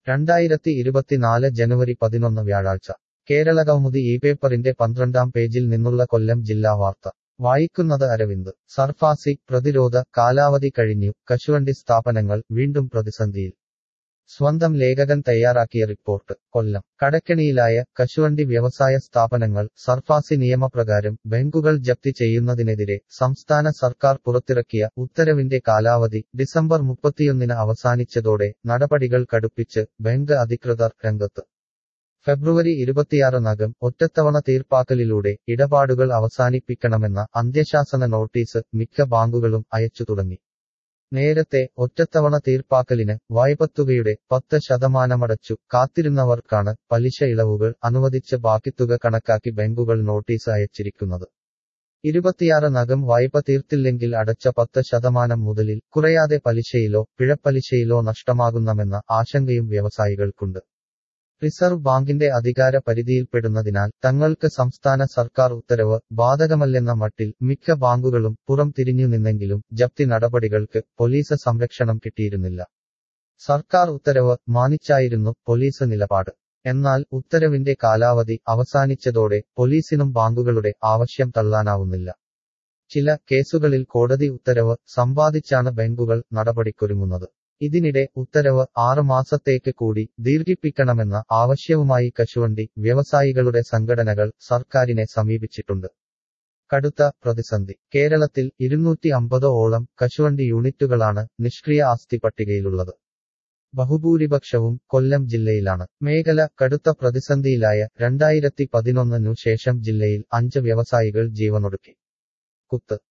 രണ്ടായിരത്തി ഇരുപത്തിനാല് ജനുവരി പതിനൊന്ന് വ്യാഴാഴ്ച കേരളകൗമുദി ഈ പേപ്പറിന്റെ പന്ത്രണ്ടാം പേജിൽ നിന്നുള്ള കൊല്ലം ജില്ലാ വാർത്ത വായിക്കുന്നത് അരവിന്ദ് സർഫാസി പ്രതിരോധ കാലാവധി കഴിഞ്ഞു കശുവണ്ടി സ്ഥാപനങ്ങൾ വീണ്ടും പ്രതിസന്ധിയിൽ സ്വന്തം ലേഖകൻ തയ്യാറാക്കിയ റിപ്പോർട്ട് കൊല്ലം കടക്കെണിയിലായ കശുവണ്ടി വ്യവസായ സ്ഥാപനങ്ങൾ സർഫാസി നിയമപ്രകാരം ബാങ്കുകൾ ജപ്തി ചെയ്യുന്നതിനെതിരെ സംസ്ഥാന സർക്കാർ പുറത്തിറക്കിയ ഉത്തരവിന്റെ കാലാവധി ഡിസംബർ മുപ്പത്തിയൊന്നിന് അവസാനിച്ചതോടെ നടപടികൾ കടുപ്പിച്ച് ബാങ്ക് അധികൃതർ രംഗത്ത് ഫെബ്രുവരി ഇരുപത്തിയാറിനകം ഒറ്റത്തവണ തീർപ്പാക്കലിലൂടെ ഇടപാടുകൾ അവസാനിപ്പിക്കണമെന്ന അന്ത്യശാസന നോട്ടീസ് മിക്ക ബാങ്കുകളും അയച്ചു തുടങ്ങി നേരത്തെ ഒറ്റത്തവണ തീർപ്പാക്കലിന് വായ്പത്തുകയുടെ പത്ത് ശതമാനമടച്ചു കാത്തിരുന്നവർക്കാണ് പലിശ ഇളവുകൾ അനുവദിച്ച് ബാക്കിത്തുക കണക്കാക്കി ബാങ്കുകൾ നോട്ടീസ് അയച്ചിരിക്കുന്നത് ഇരുപത്തിയാറിനകം വായ്പ തീർത്തില്ലെങ്കിൽ അടച്ച പത്ത് ശതമാനം മുതലിൽ കുറയാതെ പലിശയിലോ പിഴപ്പലിശയിലോ നഷ്ടമാകുന്നമെന്ന ആശങ്കയും വ്യവസായികൾക്കുണ്ട് റിസർവ് ബാങ്കിന്റെ അധികാര പരിധിയിൽപ്പെടുന്നതിനാൽ തങ്ങൾക്ക് സംസ്ഥാന സർക്കാർ ഉത്തരവ് ബാധകമല്ലെന്ന മട്ടിൽ മിക്ക ബാങ്കുകളും പുറം തിരിഞ്ഞു നിന്നെങ്കിലും ജപ്തി നടപടികൾക്ക് പോലീസ് സംരക്ഷണം കിട്ടിയിരുന്നില്ല സർക്കാർ ഉത്തരവ് മാനിച്ചായിരുന്നു പോലീസ് നിലപാട് എന്നാൽ ഉത്തരവിന്റെ കാലാവധി അവസാനിച്ചതോടെ പോലീസിനും ബാങ്കുകളുടെ ആവശ്യം തള്ളാനാവുന്നില്ല ചില കേസുകളിൽ കോടതി ഉത്തരവ് സമ്പാദിച്ചാണ് ബാങ്കുകൾ നടപടിക്കൊരുങ്ങുന്നത് ഇതിനിടെ ഉത്തരവ് ആറ് മാസത്തേക്ക് കൂടി ദീർഘിപ്പിക്കണമെന്ന ആവശ്യവുമായി കശുവണ്ടി വ്യവസായികളുടെ സംഘടനകൾ സർക്കാരിനെ സമീപിച്ചിട്ടുണ്ട് കടുത്ത പ്രതിസന്ധി കേരളത്തിൽ ഇരുന്നൂറ്റി അമ്പതോളം കശുവണ്ടി യൂണിറ്റുകളാണ് നിഷ്ക്രിയ ആസ്തി പട്ടികയിലുള്ളത് ബഹുഭൂരിപക്ഷവും കൊല്ലം ജില്ലയിലാണ് മേഖല കടുത്ത പ്രതിസന്ധിയിലായ രണ്ടായിരത്തി പതിനൊന്നിനു ശേഷം ജില്ലയിൽ അഞ്ച് വ്യവസായികൾ ജീവനൊടുക്കി കുത്ത്